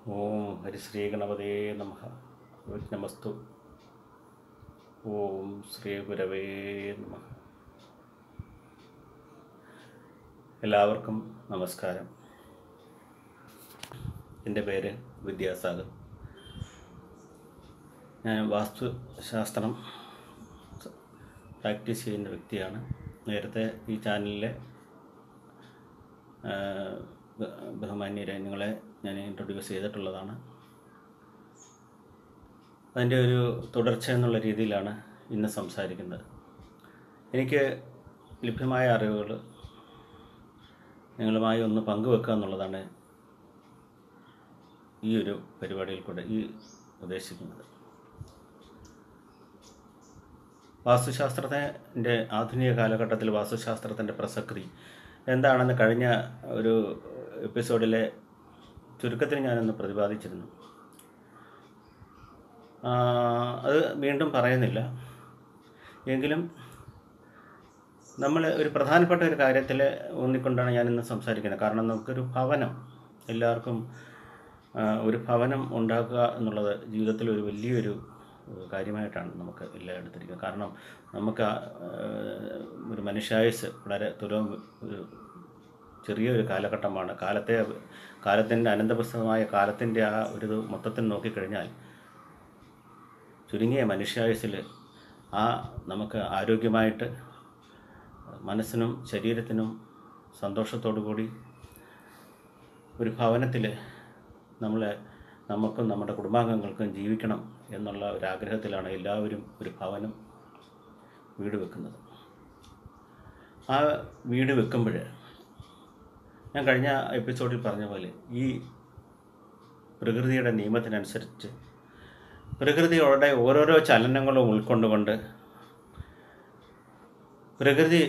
ഓം ഹരിശ്രീ ഗണപതേ നമ വിഘ്നമസ്തു ഓം ശ്രീ ഗുരവേ നമ എല്ലാവർക്കും നമസ്കാരം എൻ്റെ പേര് വിദ്യാസാഗർ ഞാൻ വാസ്തുശാസ്ത്രം പ്രാക്ടീസ് ചെയ്യുന്ന വ്യക്തിയാണ് നേരത്തെ ഈ ചാനലിലെ ആ, ബ- ബഹുമാന്യരെ നിങ്ങളെ ഞാൻ ഇൻട്രൊഡ്യൂസ് ചെയ്തിട്ടുള്ളതാണ് അതിൻ്റെ ഒരു തുടർച്ച എന്നുള്ള രീതിയിലാണ് ഇന്ന് സംസാരിക്കുന്നത് എനിക്ക് ലഭ്യമായ അറിവുകൾ നിങ്ങളുമായി ഒന്ന് പങ്കുവെക്കുക എന്നുള്ളതാണ് ഈ ഒരു പരിപാടിയിൽ കൂടെ ഈ ഉദ്ദേശിക്കുന്നത് വാസ്തുശാസ്ത്രത്തിൻ്റെ ആധുനിക കാലഘട്ടത്തിൽ വാസ്തുശാസ്ത്രത്തിൻ്റെ പ്രസക്തി എന്താണെന്ന് കഴിഞ്ഞ ഒരു എപ്പിസോഡിലെ ചുരുക്കത്തിൽ ഞാനൊന്ന് പ്രതിപാദിച്ചിരുന്നു ആ, അത് വീണ്ടും പറയുന്നില്ല എങ്കിലും നമ്മൾ ഒരു പ്രധാനപ്പെട്ട ഒരു കാര്യത്തിൽ ഊന്നിക്കൊണ്ടാണ് ഞാനിന്ന് സംസാരിക്കുന്നത് കാരണം നമുക്കൊരു ഭവനം എല്ലാവർക്കും ആ, ഒരു ഭവനം ഉണ്ടാക്കുക എന്നുള്ളത് ജീവിതത്തിൽ ഒരു വലിയൊരു ഏഹ്, കാര്യമായിട്ടാണ് നമുക്ക് എല്ലാം എടുത്തിരിക്കുന്നത് കാരണം നമുക്ക് ആ, ഏഹ്, ഒരു മനുഷ്യായുസ് വളരെ തുലം ഒരു ചെറിയൊരു കാലഘട്ടമാണ് കാലത്തെ കാലത്തിൻ്റെ അനന്തപ്രസ്ഥമായ കാലത്തിൻ്റെ ആ ഒരു ഇത് മൊത്തത്തിൽ നോക്കിക്കഴിഞ്ഞാൽ ചുരുങ്ങിയ മനുഷ്യായുസിൽ ആ നമുക്ക് ആരോഗ്യമായിട്ട് മനസ്സിനും ശരീരത്തിനും സന്തോഷത്തോടു കൂടി ഒരു ഭവനത്തിൽ നമ്മൾ നമുക്കും നമ്മുടെ കുടുംബാംഗങ്ങൾക്കും ജീവിക്കണം എന്നുള്ള ഒരു ആഗ്രഹത്തിലാണ് എല്ലാവരും ഒരു ഭവനം വീട് വെക്കുന്നത് ആ വീട് വെക്കുമ്പോൾ ഞാൻ കഴിഞ്ഞ എപ്പിസോഡിൽ പറഞ്ഞ പോലെ ഈ പ്രകൃതിയുടെ നിയമത്തിനനുസരിച്ച് പ്രകൃതിയുടെ ഓരോരോ ചലനങ്ങളും ഉൾക്കൊണ്ടുകൊണ്ട് പ്രകൃതി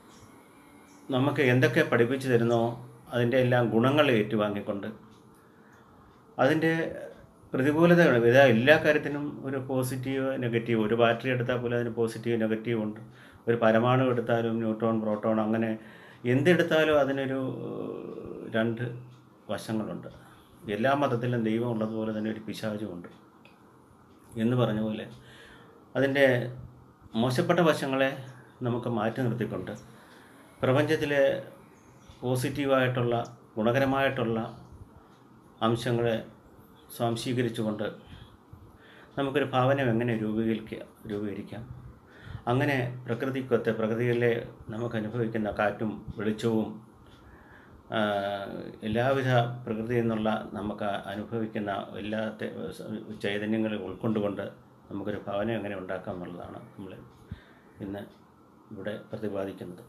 നമുക്ക് എന്തൊക്കെ പഠിപ്പിച്ചു തരുന്നോ അതിൻ്റെ എല്ലാം ഗുണങ്ങൾ ഏറ്റുവാങ്ങിക്കൊണ്ട് അതിൻ്റെ പ്രതികൂലതകൾ ഇതാ എല്ലാ കാര്യത്തിനും ഒരു പോസിറ്റീവ് നെഗറ്റീവ് ഒരു ബാറ്ററി എടുത്താൽ പോലും അതിന് പോസിറ്റീവ് നെഗറ്റീവ് ഉണ്ട് ഒരു പരമാണു എടുത്താലും ന്യൂട്രോൺ പ്രോട്ടോൺ അങ്ങനെ എന്തെടുത്താലും അതിനൊരു ഏഹ്, രണ്ട് വശങ്ങളുണ്ട് എല്ലാ മതത്തിലും ദൈവം ഉള്ളതുപോലെ തന്നെ ഒരു പിശാചുമുണ്ട് എന്ന് പറഞ്ഞ പോലെ അതിൻ്റെ മോശപ്പെട്ട വശങ്ങളെ നമുക്ക് മാറ്റി നിർത്തിക്കൊണ്ട് പ്രപഞ്ചത്തിലെ പോസിറ്റീവായിട്ടുള്ള ഗുണകരമായിട്ടുള്ള അംശങ്ങളെ സ്വാംശീകരിച്ചുകൊണ്ട് നമുക്കൊരു ഭാവനം എങ്ങനെ രൂപീകരിക്കുക രൂപീകരിക്കാം അങ്ങനെ പ്രകൃതിക്കൊത്ത് പ്രകൃതിയിലെ നമുക്ക് അനുഭവിക്കുന്ന കാറ്റും വെളിച്ചവും ആ, എല്ലാവിധ പ്രകൃതിയിൽ നിന്നുള്ള നമുക്ക് അനുഭവിക്കുന്ന എല്ലാ തെ- ചൈതന്യങ്ങളും ഉൾക്കൊണ്ടുകൊണ്ട് നമുക്കൊരു ഭവനം എങ്ങനെ ഉണ്ടാക്കാം എന്നുള്ളതാണ് നമ്മൾ ഇന്ന് ഇവിടെ പ്രതിപാദിക്കുന്നത്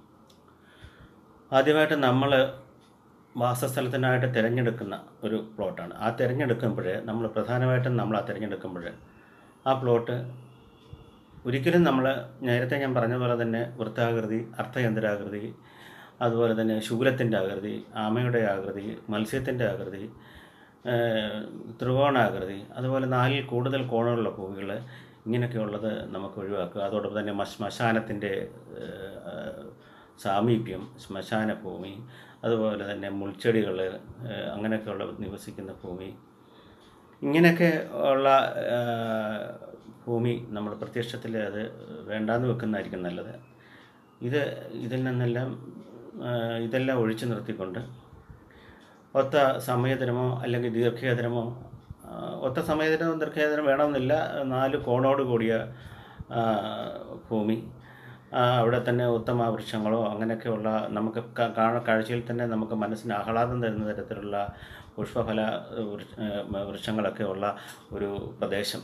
ആദ്യമായിട്ട് നമ്മൾ വാസസ്ഥലത്തിനായിട്ട് തിരഞ്ഞെടുക്കുന്ന ഒരു പ്ലോട്ടാണ് ആ തിരഞ്ഞെടുക്കുമ്പോൾ നമ്മൾ പ്രധാനമായിട്ടും നമ്മൾ ആ തിരഞ്ഞെടുക്കുമ്പോൾ ആ പ്ലോട്ട് ഒരിക്കലും നമ്മൾ നേരത്തെ ഞാൻ പറഞ്ഞ പോലെ തന്നെ വൃത്താകൃതി അർത്ഥയന്ത്രാകൃതി അതുപോലെ തന്നെ ശൂലത്തിൻ്റെ ആകൃതി ആമയുടെ ആകൃതി മത്സ്യത്തിൻ്റെ ആകൃതി ഏഹ്, ത്രികോണാകൃതി അതുപോലെ നാലിൽ കൂടുതൽ കോണുകളുള്ള ഭൂമികൾ ഇങ്ങനെയൊക്കെയുള്ളത് നമുക്ക് ഒഴിവാക്കുക അതോടൊപ്പം തന്നെ മ- ശ്മശാനത്തിൻ്റെ ഏഹ്, സാമീപ്യം ശ്മശാന ഭൂമി അതുപോലെ തന്നെ മുൾച്ചെടികൾ ഏഹ്, അങ്ങനെയൊക്കെയുള്ള നിവസിക്കുന്ന ഭൂമി ഇങ്ങനെയൊക്കെ ഉള്ള ആ, ഭൂമി നമ്മൾ പ്രത്യക്ഷത്തിൽ അത് വേണ്ടാന്ന് വെക്കുന്നതായിരിക്കും നല്ലത് ഇത് ഇതിൽ നിന്നെല്ലാം ആ, ഇതെല്ലാം ഒഴിച്ചു നിർത്തിക്കൊണ്ട് ഒത്ത സമയതരമോ അല്ലെങ്കിൽ ദീർഘേതരമോ ആ, ഒത്ത സമയതരമോ ദീർഘേതരം വേണമെന്നില്ല നാല് കോണോട് കൂടിയ ആ, ഭൂമി ആ, അവിടെ തന്നെ ഉത്തമ വൃക്ഷങ്ങളോ അങ്ങനെയൊക്കെയുള്ള നമുക്ക് ക- കാണ കാഴ്ചയിൽ തന്നെ നമുക്ക് മനസ്സിന് ആഹ്ലാദം തരുന്ന തരത്തിലുള്ള പുഷ്പഫല വൃക്ഷ- ഏ, വൃക്ഷങ്ങളൊക്കെ ഉള്ള ഒരു പ്രദേശം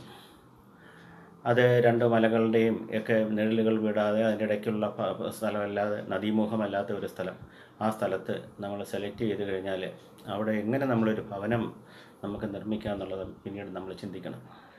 അത് രണ്ട് മലകളുടെയും ഒക്കെ നിഴലുകൾ വിടാതെ അതിൻ്റെ ഇടയ്ക്കുള്ള പ- പ- സ്ഥലമല്ലാതെ നദീമുഖമല്ലാത്ത ഒരു സ്ഥലം ആ സ്ഥലത്ത് നമ്മൾ സെലക്ട് ചെയ്ത് കഴിഞ്ഞാൽ അവിടെ എങ്ങനെ നമ്മളൊരു ഭവനം നമുക്ക് നിർമ്മിക്കാം എന്നുള്ളത് പിന്നീട് നമ്മൾ ചിന്തിക്കണം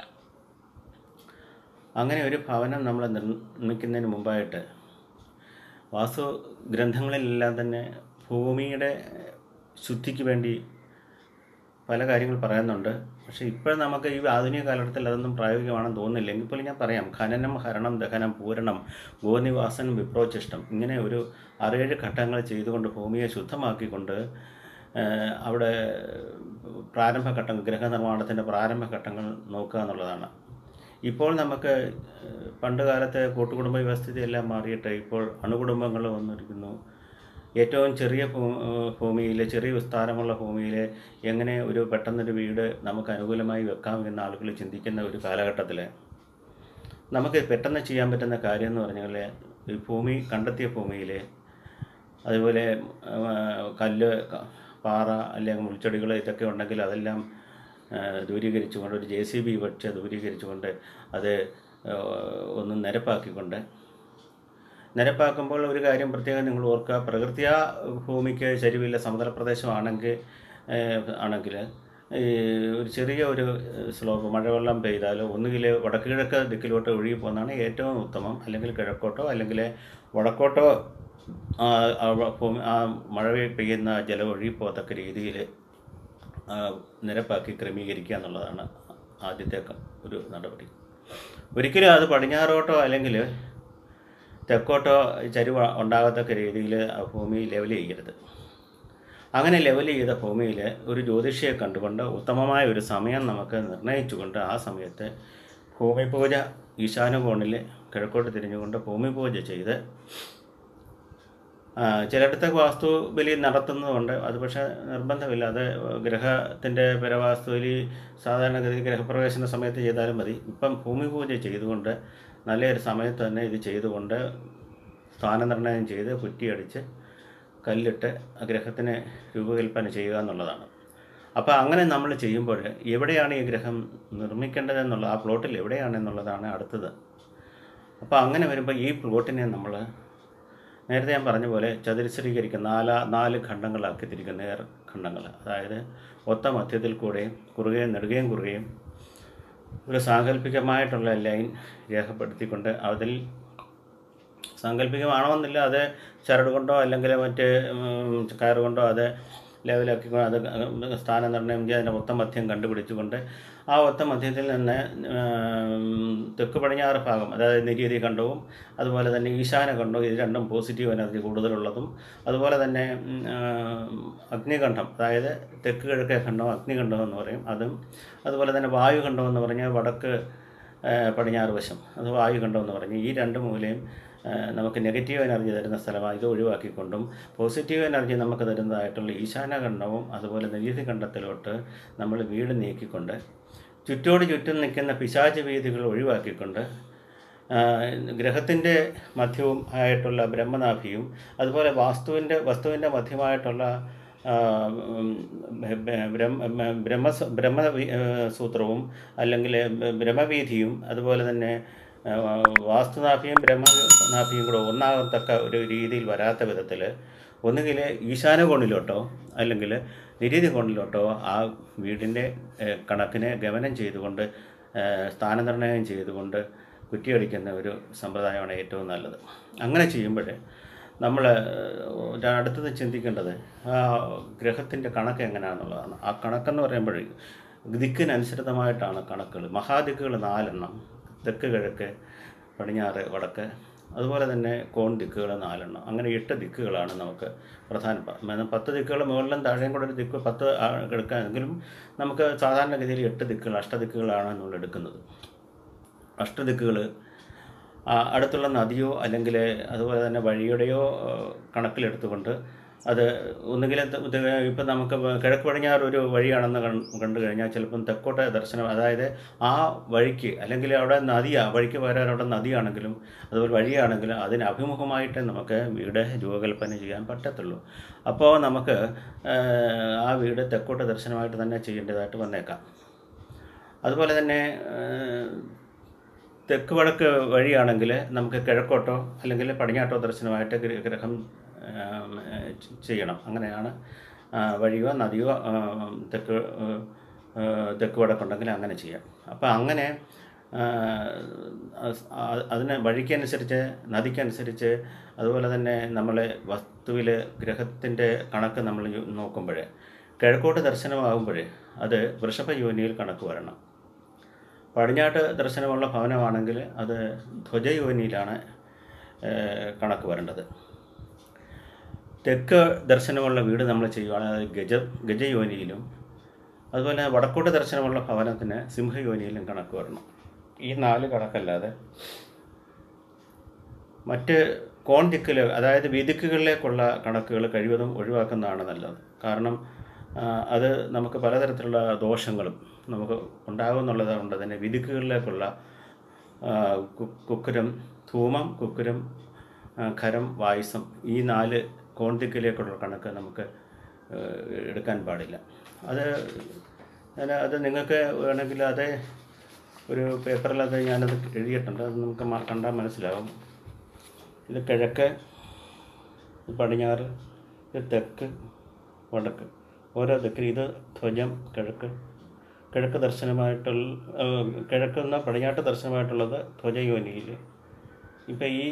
അങ്ങനെ ഒരു ഭവനം നമ്മൾ നിർമ്മിക്കുന്നതിന് മുമ്പായിട്ട് വാസ്തു ഗ്രന്ഥങ്ങളിലെല്ലാം തന്നെ ഭൂമിയുടെ ശുദ്ധിക്ക് വേണ്ടി പല കാര്യങ്ങൾ പറയുന്നുണ്ട് പക്ഷേ ഇപ്പോഴും നമുക്ക് ഈ ആധുനിക കാലഘട്ടത്തിൽ അതൊന്നും പ്രായോഗികമാണെന്ന് തോന്നുന്നില്ല എങ്കിൽ പോലും ഞാൻ പറയാം ഖനനം ഹരണം ദഹനം പൂരണം ഗോനിവാസനം വിപ്രോചിഷ്ടം ഇങ്ങനെ ഒരു ആറേഴ് ഘട്ടങ്ങൾ ചെയ്തുകൊണ്ട് ഭൂമിയെ ശുദ്ധമാക്കിക്കൊണ്ട് ഏഹ്, അവിടെ പ്രാരംഭഘട്ടം ഗ്രഹനിർമ്മാണത്തിൻ്റെ പ്രാരംഭഘട്ടങ്ങൾ നോക്കുക എന്നുള്ളതാണ് ഇപ്പോൾ നമുക്ക് ഏഹ്, പണ്ട് കാലത്തെ കൂട്ടുകുടുംബ വ്യവസ്ഥിതിയെല്ലാം മാറിയിട്ട് ഇപ്പോൾ അണുകുടുംബങ്ങൾ വന്നിരിക്കുന്നു ഏറ്റവും ചെറിയ ഭൂ- ഏഹ് ഭൂമിയിൽ ചെറിയ വിസ്താരമുള്ള ഭൂമിയിൽ എങ്ങനെ ഒരു പെട്ടെന്നൊരു വീട് നമുക്ക് അനുകൂലമായി വെക്കാം എന്ന് ആളുകൾ ചിന്തിക്കുന്ന ഒരു കാലഘട്ടത്തിൽ നമുക്ക് പെട്ടെന്ന് ചെയ്യാൻ പറ്റുന്ന കാര്യം എന്ന് പറഞ്ഞാൽ ഈ ഭൂമി കണ്ടെത്തിയ ഭൂമിയിൽ അതുപോലെ ആ, കല്ല് ക- പാറ അല്ലെങ്കിൽ മുൾച്ചെടികൾ ഇതൊക്കെ ഉണ്ടെങ്കിൽ അതെല്ലാം ആ, ദൂരീകരിച്ചുകൊണ്ട് ഒരു ജെ സി ബി വെച്ച് ദൂരീകരിച്ചുകൊണ്ട് അത് ആ, ഒന്ന് നിരപ്പാക്കിക്കൊണ്ട് നിരപ്പാക്കുമ്പോൾ ഒരു കാര്യം പ്രത്യേകം നിങ്ങൾ ഓർക്കുക പ്രകൃതിയാ ഭൂമിക്ക് ചരിവില്ല സമതല പ്രദേശമാണെങ്കിൽ ഏഹ്, ആണെങ്കിൽ ഈ ഒരു ചെറിയ ഒരു സ്ലോപ്പ് മഴവെള്ളം പെയ്താൽ ഒന്നുകിൽ വടക്ക് കിഴക്ക് ദിക്കിലോട്ട് ഒഴുകി പോകുന്നതാണ് ഏറ്റവും ഉത്തമം അല്ലെങ്കിൽ കിഴക്കോട്ടോ അല്ലെങ്കിൽ വടക്കോട്ടോ ആ ആ ഭൂമി ആ മഴ പെയ്യുന്ന ജലം ഒഴുകി പോകത്തക്ക രീതിയിൽ നിരപ്പാക്കി ക്രമീകരിക്കുക എന്നുള്ളതാണ് ആദ്യത്തെ ക- ഒരു നടപടി ഒരിക്കലും അത് പടിഞ്ഞാറോട്ടോ അല്ലെങ്കിൽ തെക്കോട്ടോ ചരിവ് ഉണ്ടാകത്തക്ക രീതിയിൽ ആ ഭൂമി ലെവൽ ചെയ്യരുത് അങ്ങനെ ലെവൽ ചെയ്ത ഭൂമിയിൽ ഒരു ജ്യോതിഷിയെ കണ്ടുകൊണ്ട് ഉത്തമമായ ഒരു സമയം നമുക്ക് നിർണയിച്ചുകൊണ്ട് ആ സമയത്ത് ഭൂമി പൂജ ഈശാനുകോണിൽ കിഴക്കോട്ട് തിരിഞ്ഞുകൊണ്ട് ഭൂമി പൂജ ചെയ്ത് ആ, ചിലയിടത്ത് വാസ്തു ബലി നടത്തുന്നതുണ്ട് അത് പക്ഷേ നിർബന്ധമില്ല അത് ഗ്രഹത്തിൻ്റെ പരവാസ്തുബലി സാധാരണഗതി ഗ്രഹപ്രവേശന സമയത്ത് ചെയ്താലും മതി ഇപ്പം ഭൂമി പൂജ ചെയ്തുകൊണ്ട് നല്ലൊരു സമയത്ത് തന്നെ ഇത് ചെയ്തുകൊണ്ട് സ്ഥാനനിർണ്ണയം ചെയ്ത് കുറ്റിയടിച്ച് കല്ലിട്ട് ആ ഗ്രഹത്തിന് രൂപകൽപ്പന ചെയ്യുക എന്നുള്ളതാണ് അപ്പോൾ അങ്ങനെ നമ്മൾ ചെയ്യുമ്പോൾ എവിടെയാണ് ഈ ഗ്രഹം നിർമ്മിക്കേണ്ടതെന്നുള്ള ആ പ്ലോട്ടിൽ എവിടെയാണെന്നുള്ളതാണ് അടുത്തത് അപ്പോൾ അങ്ങനെ വരുമ്പോൾ ഈ പ്ലോട്ടിനെ നമ്മൾ നേരത്തെ ഞാൻ പറഞ്ഞ പോലെ ചതുരശ്രീകരിക്കുക നാല നാല് ഖണ്ഡങ്ങളാക്കി തിരിക്കുന്ന നേർ ഖണ്ഡങ്ങൾ അതായത് ഒത്ത മധ്യത്തിൽ കൂടെയും കുറുകയും നെടുകയും കുറുകയും ഒരു സാങ്കല്പികമായിട്ടുള്ള ലൈൻ രേഖപ്പെടുത്തിക്കൊണ്ട് അതിൽ സാങ്കല്പികമാണമെന്നില്ല അത് ചരട് കൊണ്ടോ അല്ലെങ്കിൽ മറ്റ് ഉം, കയറ് കൊണ്ടോ അത് ലെവലാക്കി അത് സ്ഥാന നിർണ്ണയം ചെയ്ത് അതിൻ്റെ ഒത്ത മധ്യം കണ്ടുപിടിച്ചുകൊണ്ട് ആ ഒത്ത മധ്യത്തിൽ നിന്ന് ഉം, തെക്ക് പടിഞ്ഞാറ് ഭാഗം അതായത് നിര്യതി ഖണ്ഡവും അതുപോലെ തന്നെ ഈശാന ഖണ്ഡവും ഇത് രണ്ടും പോസിറ്റീവ് എനർജി കൂടുതലുള്ളതും അതുപോലെ തന്നെ ഉം, ആ, അഗ്നികണ്ഠം അതായത് തെക്ക് കിഴക്കേ ഖണ്ഡം അഗ്നികണ്ഠം എന്ന് പറയും അതും അതുപോലെ തന്നെ വായുഖണ്ഡം എന്ന് പറഞ്ഞാൽ വടക്ക് ആ, പടിഞ്ഞാറ് വശം അത് വായുഖണ്ഡം എന്ന് പറഞ്ഞ് ഈ രണ്ട് മൂലയും ആ, നമുക്ക് നെഗറ്റീവ് എനർജി തരുന്ന സ്ഥലമാണ് ഇത് ഒഴിവാക്കിക്കൊണ്ടും പോസിറ്റീവ് എനർജി നമുക്ക് തരുന്നതായിട്ടുള്ള ഈശാനഖണ്ഡവും അതുപോലെ നിരീതി ഖണ്ഡത്തിലോട്ട് നമ്മൾ വീട് നീക്കിക്കൊണ്ട് ചുറ്റോട് ചുറ്റും നിൽക്കുന്ന പിശാച് വീതികൾ ഒഴിവാക്കിക്കൊണ്ട് ഗ്രഹത്തിൻ്റെ മധ്യവും ആയിട്ടുള്ള ബ്രഹ്മനാഭിയും അതുപോലെ വാസ്തുവിൻ്റെ വസ്തുവിൻ്റെ മധ്യമായിട്ടുള്ള ആ, ഉം, ബ- ബ- ബ്രഹ്മ ബ്രഹ്മ ബ്രഹ്മ വി- ഏ, സൂത്രവും അല്ലെങ്കിൽ ബ്രഹ്മവീതിയും അതുപോലെ തന്നെ ആ, വാസ്തുനാഭിയും ബ്രഹ്മനാഭിയും കൂടെ ഒന്നാകത്തക്ക ഒരു രീതിയിൽ വരാത്ത വിധത്തിൽ ഒന്നുകിൽ ഈശാന കോണിലോട്ടോ അല്ലെങ്കിൽ നിരീതി കോണിലോട്ടോ ആ വീടിൻ്റെ ഏ, കണക്കിനെ ഗമനം ചെയ്തുകൊണ്ട് ഏ, സ്ഥാനനിർണ്ണയം ചെയ്തുകൊണ്ട് കുറ്റിയടിക്കുന്ന ഒരു സമ്പ്രദായമാണ് ഏറ്റവും നല്ലത് അങ്ങനെ ചെയ്യുമ്പോൾ നമ്മൾ അടുത്തത് ചിന്തിക്കേണ്ടത് ആ ഗ്രഹത്തിൻ്റെ കണക്ക് എങ്ങനെയാണെന്നുള്ളതാണ് ആ കണക്കെന്ന് പറയുമ്പോൾ ദിക്കിനനുസൃതമായിട്ടാണ് കണക്കുകൾ മഹാദിക്കുകൾ നാലെണ്ണം തെക്ക് കിഴക്ക് പടിഞ്ഞാറ് വടക്ക് അതുപോലെ തന്നെ കോൺ ദിക്കുകൾ നാലെണ്ണം അങ്ങനെ എട്ട് ദിക്കുകളാണ് നമുക്ക് പ്രധാന പത്ത് ദിക്കുകൾ മുകളിലും താഴെയും കൂടെ ഒരു ദിക്ക് പത്ത് ആ- എടുക്കാമെങ്കിലും നമുക്ക് സാധാരണഗതിയിൽ എട്ട് ദിക്കുകൾ അഷ്ടദിക്കുകളാണ് നമ്മൾ എടുക്കുന്നത് അഷ്ടദിക്കുകൾ ആ, അടുത്തുള്ള നദിയോ അല്ലെങ്കിൽ അതുപോലെ തന്നെ വഴിയുടെയോ ആ, കണക്കിലെടുത്തുകൊണ്ട് അത് ഒന്നുകിൽ ഇപ്പം നമുക്ക് കിഴക്ക് പടിഞ്ഞാറ് ഒരു വഴിയാണെന്ന് കൺ- കണ്ടു കഴിഞ്ഞാൽ ചിലപ്പം തെക്കോട്ടെ ദർശനം അതായത് ആ വഴിക്ക് അല്ലെങ്കിൽ അവിടെ നദിയാ വഴിക്ക് പകരം അവിടെ നദിയാണെങ്കിലും അതുപോലെ വഴിയാണെങ്കിലും അതിന് അഭിമുഖമായിട്ട് നമുക്ക് വീട് രൂപകൽപ്പന ചെയ്യാൻ പറ്റത്തുള്ളൂ അപ്പോൾ നമുക്ക് ആ, ആ വീട് തെക്കോട്ട് ദർശനമായിട്ട് തന്നെ ചെയ്യേണ്ടതായിട്ട് വന്നേക്കാം അതുപോലെ തന്നെ ആ, തെക്ക് വടക്ക് വഴിയാണെങ്കിൽ നമുക്ക് കിഴക്കോട്ടോ അല്ലെങ്കിൽ പടിഞ്ഞാട്ടോ ദർശനമായിട്ട് ഗ്ര- ഗ്രഹം ആം, ഏ, ചെ- ചെയ്യണം അങ്ങനെയാണ് ആ, വഴിയോ നദിയോ ആം, തെക്ക് ഏ, ഏ, തെക്ക് വടക്കുണ്ടെങ്കിൽ അങ്ങനെ ചെയ്യാം അപ്പോൾ അങ്ങനെ ആ, അസ്- ആ- അതിന് വഴിക്കനുസരിച്ച് നദിക്കനുസരിച്ച് അതുപോലെ തന്നെ നമ്മൾ വസ്തുവിൽ ഗ്രഹത്തിൻ്റെ കണക്ക് നമ്മൾ നോക്കുമ്പോൾ കിഴക്കോട്ട് ദർശനമാകുമ്പോൾ അത് വൃഷഭ യോനിയിൽ കണക്ക് വരണം പടിഞ്ഞാട്ട് ദർശനമുള്ള ഭവനമാണെങ്കിൽ അത് ധ്വജയോനിയിലാണ് ഏഹ്, കണക്ക് വരേണ്ടത് തെക്ക് ദർശനമുള്ള വീട് നമ്മൾ ചെയ്യുവാണെങ്കിൽ അത് ഗജ ഗജയോനിയിലും അതുപോലെ വടക്കോട്ട് ദർശനമുള്ള ഭവനത്തിന് സിംഹയോനിയിലും കണക്ക് വരണം ഈ നാല് കണക്കല്ലാതെ മറ്റ് കോൺ ദിക്കിൽ അതായത് വിദിക്കുകളിലേക്കുള്ള കണക്കുകൾ കഴിവതും ഒഴിവാക്കുന്നതാണ് നല്ലത് കാരണം ആ, അത് നമുക്ക് പലതരത്തിലുള്ള ദോഷങ്ങളും നമുക്ക് ഉണ്ടാകുമെന്നുള്ളത് കൊണ്ട് തന്നെ വിദിക്കുകളിലേക്കുള്ള ആ, കു- കുക്കുരം ധൂമം കുക്കുരം ആ, ഖരം വായുസം ഈ നാല് കോൺ ദിക്കിലേക്കുള്ള കണക്ക് നമുക്ക് ആ, എടുക്കാൻ പാടില്ല അത് ഞാൻ അത് നിങ്ങൾക്ക് വേണമെങ്കിൽ അത് ഒരു പേപ്പറിൽ അത് ഞാനത് എഴുതിയിട്ടുണ്ട് അത് നമുക്ക് മ- കണ്ടാൽ മനസ്സിലാവും ഇത് കിഴക്ക് ഇത് പടിഞ്ഞാറ് ഇത് തെക്ക് വടക്ക് ഓരോ ദിക്കിൽ ഇത് ധ്വജം കിഴക്ക് കിഴക്ക് ദർശനമായിട്ടുള്ള ആ, കിഴക്ക് എന്ന പടിഞ്ഞാട്ട് ദർശനമായിട്ടുള്ളത് ധ്വജയോനിയിൽ ഇപ്പം ഈ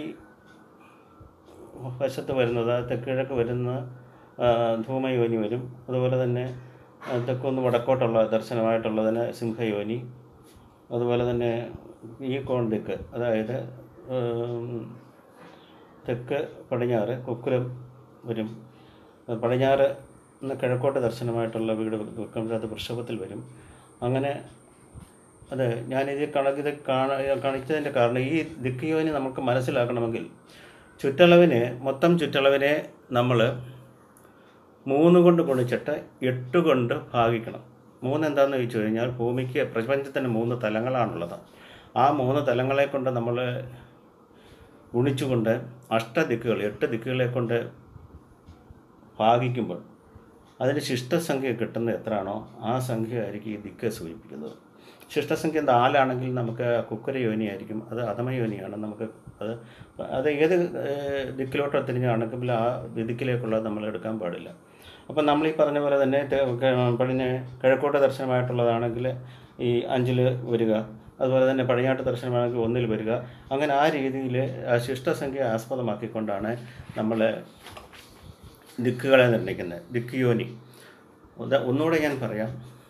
വശത്ത് വരുന്നത് തെക്ക് കിഴക്ക് വരുന്ന ആ, ധൂമയോനി വരും അതുപോലെ തന്നെ ആ, തെക്കൊന്ന് വടക്കോട്ടുള്ള ദർശനമായിട്ടുള്ളതിന് സിംഹയോനി അതുപോലെ തന്നെ ഈ കോണ്ടിക്ക് അതായത് ഉം, തെക്ക് പടിഞ്ഞാറ് കുക്കുലം വരും അത് പടിഞ്ഞാറ് എന്ന കിഴക്കോട്ട് ദർശനമായിട്ടുള്ള വീട് വെക്കുമ്പോൾ അത് വൃഷഭത്തിൽ വരും അങ്ങനെ അത് ഞാനിത് കണക്കിത് കാണ കാണിച്ചതിൻ്റെ കാരണം ഈ ദിക്കിയോനി നമുക്ക് മനസ്സിലാക്കണമെങ്കിൽ ചുറ്റളവിനെ മൊത്തം ചുറ്റളവിനെ നമ്മൾ മൂന്ന് കൊണ്ട് ഗുണിച്ചിട്ട് എട്ട് കൊണ്ട് ഭാഗിക്കണം മൂന്ന് എന്താണെന്ന് ചോദിച്ചു കഴിഞ്ഞാൽ ഭൂമിക്ക് പ്രപഞ്ചത്തിന് മൂന്ന് തലങ്ങളാണുള്ളത് ആ മൂന്ന് തലങ്ങളെ കൊണ്ട് നമ്മൾ ഗുണിച്ചുകൊണ്ട് അഷ്ടദിക്കുകൾ എട്ട് ദിക്കുകളെ കൊണ്ട് ഭാഗിക്കുമ്പോൾ അതിന് ശിഷ്ടസംഖ്യ കിട്ടുന്നത് എത്രയാണോ ആ സംഖ്യ ആയിരിക്കും ഈ ദിക്ക് സൂചിപ്പിക്കുന്നത് ശിഷ്ടസംഖ്യ നാലാണെങ്കിൽ നമുക്ക് കുക്കര യോനിയായിരിക്കും അത് അധമയോനിയാണ് നമുക്ക് അത് അത് ഏത് ഏഹ്, ദിക്കിലോട്ടോ തിരിഞ്ഞാണെങ്കിൽ ആ ദിക്കിലേക്കുള്ളത് നമ്മൾ എടുക്കാൻ പാടില്ല അപ്പം നമ്മൾ ഈ പറഞ്ഞ പോലെ തന്നെ തെ- ക- പടിഞ്ഞ കിഴക്കോട്ട് ദർശനമായിട്ടുള്ളതാണെങ്കിൽ ഈ അഞ്ചിൽ വരിക അതുപോലെ തന്നെ പടിഞ്ഞാട്ട് ദർശനമാണെങ്കിൽ ഒന്നിൽ വരിക അങ്ങനെ ആ രീതിയിൽ ആ ശിഷ്ടസംഖ്യ ആസ്പദമാക്കിക്കൊണ്ടാണ് നമ്മൾ ദിക്കുകളെ നിർണ്ണയിക്കുന്നത് ദിക്ക് യോനി ഉദാ ഒന്നുകൂടെ ഞാൻ പറയാം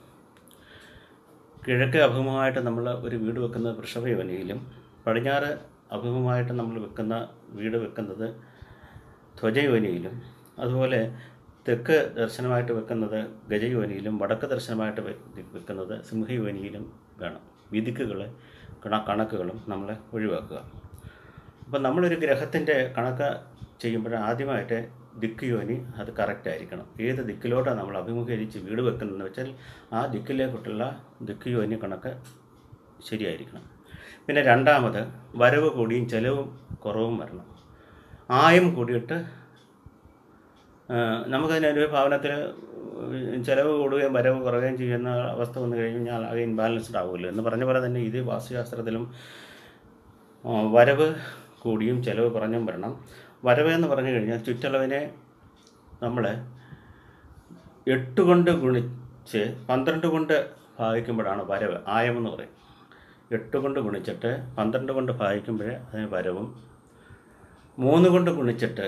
കിഴക്ക് അഭിമുഖമായിട്ട് നമ്മൾ ഒരു വീട് വെക്കുന്നത് വൃഷഭയോനിയിലും പടിഞ്ഞാറ് അഭിമുഖമായിട്ട് നമ്മൾ വെക്കുന്ന വീട് വെക്കുന്നത് ധ്വജയോനിയിലും അതുപോലെ തെക്ക് ദർശനമായിട്ട് വെക്കുന്നത് ഗജയോനിയിലും വടക്ക് ദർശനമായിട്ട് വെ- വെക്കുന്നത് സിംഹയോനിയിലും വേണം വിധിക്കുകൾ കണ കണക്കുകളും നമ്മൾ ഒഴിവാക്കുക അപ്പം നമ്മളൊരു ഗ്രഹത്തിൻ്റെ കണക്ക് ചെയ്യുമ്പോൾ ആദ്യമായിട്ട് ദിക്ക് യോനി അത് കറക്റ്റ് ആയിരിക്കണം ഏത് ദിക്കിലോട്ടാണ് നമ്മൾ അഭിമുഖീകരിച്ച് വീട് വെക്കുന്നതെന്ന് വെച്ചാൽ ആ ദിക്കിലേക്കുള്ള ദിക്ക് യോനി കണക്ക് ശരിയായിരിക്കണം പിന്നെ രണ്ടാമത് വരവ് കൂടിയും ചെലവും കുറവും വരണം ആയം കൂടിയിട്ട് ആ, നമുക്കതിന് ഒരു ഭവനത്തിൽ ചിലവ് കൂടുകയും വരവ് കുറയുകയും ചെയ്യുന്ന അവസ്ഥ വന്നു കഴിഞ്ഞാൽ അത് ഇൻബാലൻസ്ഡ് ആവുമല്ലോ എന്ന് പറഞ്ഞ പോലെ തന്നെ ഇത് വാസ്തുശാസ്ത്രത്തിലും ആ, വരവ് കൂടിയും ചിലവ് കുറഞ്ഞും വരണം വരവ് എന്ന് പറഞ്ഞു കഴിഞ്ഞാൽ ചുറ്റളവിനെ നമ്മൾ എട്ട് കൊണ്ട് ഗുണിച്ച് പന്ത്രണ്ട് കൊണ്ട് ഭാഗിക്കുമ്പോഴാണ് വരവ് ആയമെന്ന് പറയും എട്ട് കൊണ്ട് ഗുണിച്ചിട്ട് പന്ത്രണ്ട് കൊണ്ട് ഭാഗിക്കുമ്പോൾ അതിന് വരവും മൂന്ന് കൊണ്ട് ഗുണിച്ചിട്ട്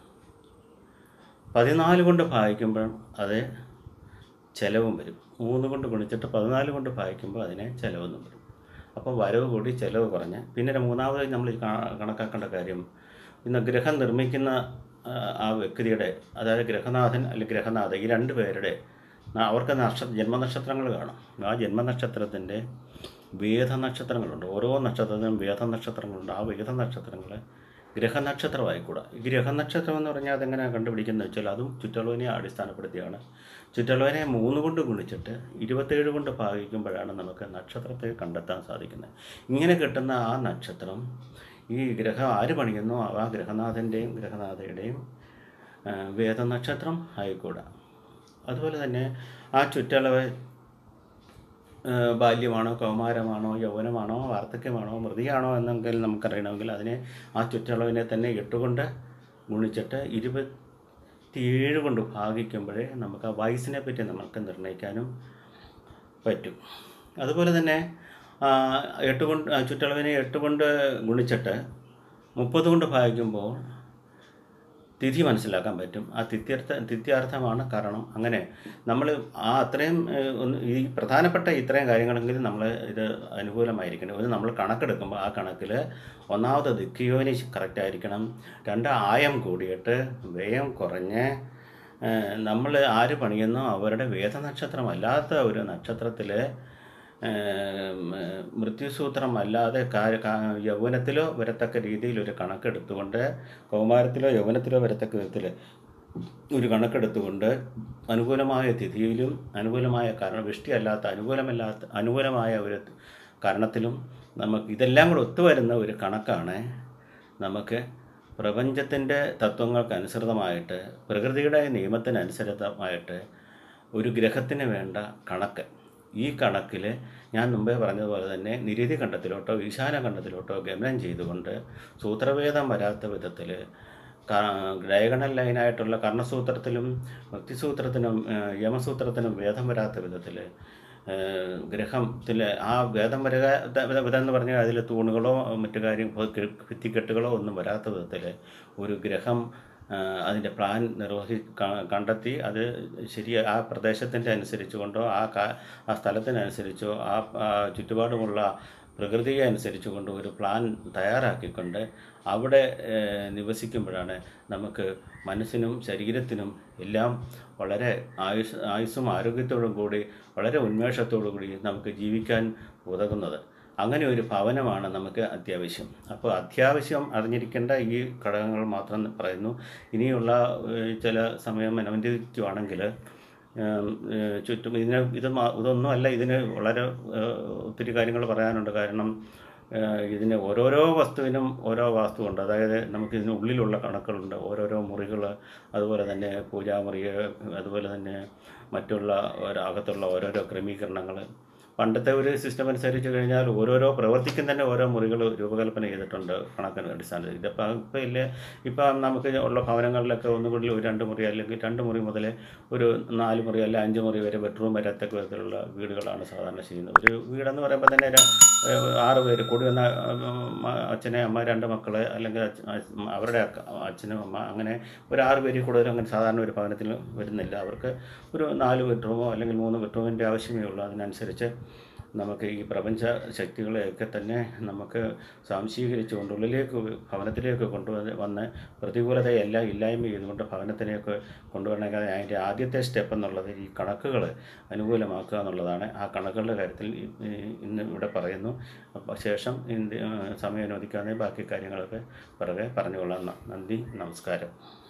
പതിനാല് കൊണ്ട് ഭാഗിക്കുമ്പോൾ അത് ചിലവും വരും മൂന്ന് കൊണ്ട് ഗുണിച്ചിട്ട് പതിനാല് കൊണ്ട് ഭാഗിക്കുമ്പോൾ അതിനെ ചിലവെന്നും വരും അപ്പോൾ വരവ് കൂടി ചിലവ് കുറഞ്ഞ് പിന്നെ മൂന്നാമതായി നമ്മൾ കാ- കണക്കാക്കേണ്ട കാര്യം ഇന്ന് ഗ്രഹം നിർമ്മിക്കുന്ന ആ, ആ വ്യക്തിയുടെ അതായത് ഗ്രഹനാഥൻ അല്ലെങ്കിൽ ഗ്രഹനാഥ ഈ രണ്ട് പേരുടെ ന- അവർക്ക് നക്ഷ ജന്മനക്ഷത്രങ്ങൾ കാണും ആ ജന്മനക്ഷത്രത്തിൻ്റെ വേദനക്ഷത്രങ്ങളുണ്ട് ഓരോ നക്ഷത്രത്തിനും വേദനക്ഷത്രങ്ങളുണ്ട് ആ വേദനക്ഷത്രങ്ങൾ ഗ്രഹനക്ഷത്രമായിക്കൂടാ ഈ ഗ്രഹനക്ഷത്രം എന്ന് പറഞ്ഞാൽ അതെങ്ങനെയാണ് കണ്ടുപിടിക്കുന്നത് വെച്ചാൽ അതും ചുറ്റളവിനെ അടിസ്ഥാനപ്പെടുത്തിയാണ് ചുറ്റളവിനെ മൂന്ന് കൊണ്ട് ഗുണിച്ചിട്ട് ഇരുപത്തേഴ് കൊണ്ട് ഭാഗിക്കുമ്പോഴാണ് നമുക്ക് നക്ഷത്രത്തെ കണ്ടെത്താൻ സാധിക്കുന്നത് ഇങ്ങനെ കിട്ടുന്ന ആ നക്ഷത്രം ഈ ഗ്രഹം ആര് പണിയുന്നോ ആ ഗ്രഹനാഥൻ്റെയും ഗ്രഹനാഥയുടെയും ആ, വേദനക്ഷത്രം ആയിക്കൂടാ അതുപോലെ തന്നെ ആ ചുറ്റളവ് ആ, ബാല്യമാണോ കൗമാരമാണോ യൗവനമാണോ വാർദ്ധക്യമാണോ മൃതിയാണോ എന്നെങ്കിൽ നമുക്കറിയണമെങ്കിൽ അതിനെ ആ ചുറ്റളവിനെ തന്നെ എട്ടുകൊണ്ട് ഗുണിച്ചിട്ട് ഇരുപത്തിയേഴ് കൊണ്ട് ഭാഗിക്കുമ്പോഴേ നമുക്ക് ആ വയസ്സിനെ പറ്റി നമുക്ക് നിർണ്ണയിക്കാനും പറ്റും അതുപോലെ തന്നെ ആ, എട്ട് കൊണ്ട് ആ, ചുറ്റളവിനെ എട്ട് കൊണ്ട് ഗുണിച്ചിട്ട് മുപ്പത് കൊണ്ട് ഭാഗിക്കുമ്പോൾ തിഥി മനസ്സിലാക്കാൻ പറ്റും ആ തിഥ്യർത്ഥ തിഥ്യാർത്ഥമാണ് കാരണം അങ്ങനെ നമ്മൾ ആ അത്രയും ഏഹ്, ഒന്ന് ഈ പ്രധാനപ്പെട്ട ഇത്രയും കാര്യങ്ങളെങ്കിലും നമ്മൾ ഇത് അനുകൂലമായിരിക്കണം ഒരു നമ്മൾ കണക്കെടുക്കുമ്പോൾ ആ കണക്കിൽ ഒന്നാമത് ദിക്കിയോനി കറക്റ്റ് ആയിരിക്കണം രണ്ട് ആയം കൂടിയിട്ട് വ്യയം കുറഞ്ഞ് നമ്മൾ ആര് പണിയുന്നോ അവരുടെ വേദനക്ഷത്രമല്ലാത്ത ഒരു നക്ഷത്രത്തിൽ മൃത്യുസൂത്രം അല്ലാതെ കാ- കാ- യൗവനത്തിലോ വരത്തക്ക രീതിയിൽ ഒരു കണക്കെടുത്തുകൊണ്ട് കൗമാരത്തിലോ യൗവനത്തിലോ വരത്തക്ക വിധത്തിൽ ഒരു കണക്കെടുത്തുകൊണ്ട് അനുകൂലമായ തിഥിയിലും അനുകൂലമായ കാരണം വൃഷ്ടിയല്ലാത്ത അനുകൂലമല്ലാത്ത അനുകൂലമായ ഒരു കാരണത്തിലും നമുക്ക് ഇതെല്ലാം കൂടെ ഒത്തുവരുന്ന ഒരു കണക്കാണ് നമുക്ക് പ്രപഞ്ചത്തിൻ്റെ തത്വങ്ങൾക്ക് അനുസൃതമായിട്ട് പ്രകൃതിയുടെ നിയമത്തിനനുസൃതമായിട്ട് ഒരു ഗ്രഹത്തിന് വേണ്ട കണക്ക് ഈ കണക്കിൽ ഞാൻ മുമ്പേ പറഞ്ഞതുപോലെ തന്നെ നിരതി ഖണ്ഡത്തിലോട്ടോ ഈശാന ഖണ്ഡത്തിലോട്ടോ ഗമനം ചെയ്തുകൊണ്ട് സൂത്രഭേദം വരാത്ത വിധത്തിൽ ഡയഗണൽ ലൈനായിട്ടുള്ള കർണസൂത്രത്തിലും ഭക്തിസൂത്രത്തിനും ഏഹ്, യമസൂത്രത്തിനും ഭേദം വരാത്ത വിധത്തിൽ ഗ്രഹത്തിൽ ആ ഭേദം വരിക വിധം എന്ന് പറഞ്ഞാൽ അതിൽ തൂണുകളോ മറ്റു കാര്യം ഭിത്തിക്കെട്ടുകളോ ഒന്നും വരാത്ത വിധത്തിൽ ഒരു ഗ്രഹം ആ, അതിൻ്റെ പ്ലാൻ നിർവഹി ക- കണ്ടെത്തി അത് ശരി ആ പ്രദേശത്തിൻ്റെ അനുസരിച്ച് കൊണ്ടോ ആ കാ ആ സ്ഥലത്തിനനുസരിച്ചോ ആ ആ ചുറ്റുപാടുമുള്ള പ്രകൃതിയെ അനുസരിച്ച് കൊണ്ട് ഒരു പ്ലാൻ തയ്യാറാക്കിക്കൊണ്ട് അവിടെ ഏഹ്, നിവസിക്കുമ്പോഴാണ് നമുക്ക് മനസ്സിനും ശരീരത്തിനും എല്ലാം വളരെ ആയുസ് ആയുസ്സും ആരോഗ്യത്തോടും കൂടി വളരെ ഉന്മേഷത്തോടു കൂടി നമുക്ക് ജീവിക്കാൻ ഉതകുന്നത് അങ്ങനെ ഒരു ഭവനമാണ് നമുക്ക് അത്യാവശ്യം അപ്പോൾ അത്യാവശ്യം അറിഞ്ഞിരിക്കേണ്ട ഈ ഘടകങ്ങൾ മാത്രം പറയുന്നു ഇനിയുള്ള ഏഹ്, ചില സമയം അനുവദിക്കുവാണെങ്കിൽ ഏം, ഏഹ്, ചുറ്റും ഇതിന് ഇത് മാ- ഇതൊന്നും അല്ല ഇതിന് വളരെ ഏഹ്, ഒത്തിരി കാര്യങ്ങൾ പറയാനുണ്ട് കാരണം ഏഹ്, ഇതിന് ഓരോരോ വസ്തുവിനും ഓരോ വാസ്തുവുണ്ട് അതായത് നമുക്ക് ഇതിന് ഉള്ളിലുള്ള കണക്കുകളുണ്ട് ഓരോരോ മുറികൾ അതുപോലെ തന്നെ പൂജാമുറി അതുപോലെ തന്നെ മറ്റുള്ള ഓരോ അകത്തുള്ള ഓരോരോ ക്രമീകരണങ്ങൾ പണ്ടത്തെ ഒരു സിസ്റ്റം അനുസരിച്ച് കഴിഞ്ഞാൽ ഓരോരോ പ്രവർത്തിക്കും തന്നെ ഓരോ മുറികൾ രൂപകൽപ്പന ചെയ്തിട്ടുണ്ട് കണക്കിന് അടിസ്ഥാനത്തിൽ ഇതിപ്പോൾ ഇപ്പോൾ ഇല്ല ഇപ്പം നമുക്ക് ഉള്ള ഭവനങ്ങളിലൊക്കെ ഒന്നുകൂടി ഒരു രണ്ട് മുറി അല്ലെങ്കിൽ രണ്ട് മുറി മുതൽ ഒരു നാല് മുറി അല്ല അഞ്ച് മുറി വരെ ബെഡ്റൂം വരത്തക്ക വിധത്തിലുള്ള വീടുകളാണ് സാധാരണ ചെയ്യുന്നത് ഒരു വീടെന്ന് പറയുമ്പോൾ തന്നെ ര- ഏഹ് ആറ് പേര് കൂടി വന്ന അച്ഛനെ അമ്മ രണ്ട് മക്കള് അല്ലെങ്കിൽ അച്ഛ- അച്ഛ- അവരുടെ അക്ക- അച്ഛനും അമ്മ അങ്ങനെ ഒരു ആറ് പേരിൽ കൂടുതൽ അങ്ങനെ സാധാരണ ഒരു ഭവനത്തിൽ വരുന്നില്ല അവർക്ക് ഒരു നാല് ബെഡ്റൂമോ അല്ലെങ്കിൽ മൂന്ന് ബെഡ്റൂമിൻ്റെ ആവശ്യമേ ഉള്ളൂ അതിനനുസരിച്ച് നമുക്ക് ഈ പ്രപഞ്ച ശക്തികളെയൊക്കെ തന്നെ നമുക്ക് സ്വാംശീകരിച്ചുകൊണ്ട് ഉള്ളിലേക്ക് ഭവനത്തിലേക്ക് കൊണ്ടുവന്ന് വന്ന് പ്രതികൂലതയെല്ലാം ഇല്ലായ്മ ചെയ്തുകൊണ്ട് ഭവനത്തിലേക്ക് കൊണ്ടുവരണമെങ്കിൽ അതിൻ്റെ ആദ്യത്തെ സ്റ്റെപ്പ് എന്നുള്ളത് ഈ കണക്കുകൾ അനുകൂലമാക്കുക എന്നുള്ളതാണ് ആ കണക്കുകളുടെ കാര്യത്തിൽ ഈ- ഈ ഇന്ന് ഇവിടെ പറയുന്നു അപ്പോൾ ശേഷം ഇന്ത്യ സമയം അനുവദിക്കാതെ ബാക്കി കാര്യങ്ങളൊക്കെ പിറകെ പറഞ്ഞുകൊള്ളാം നന്ദി നമസ്കാരം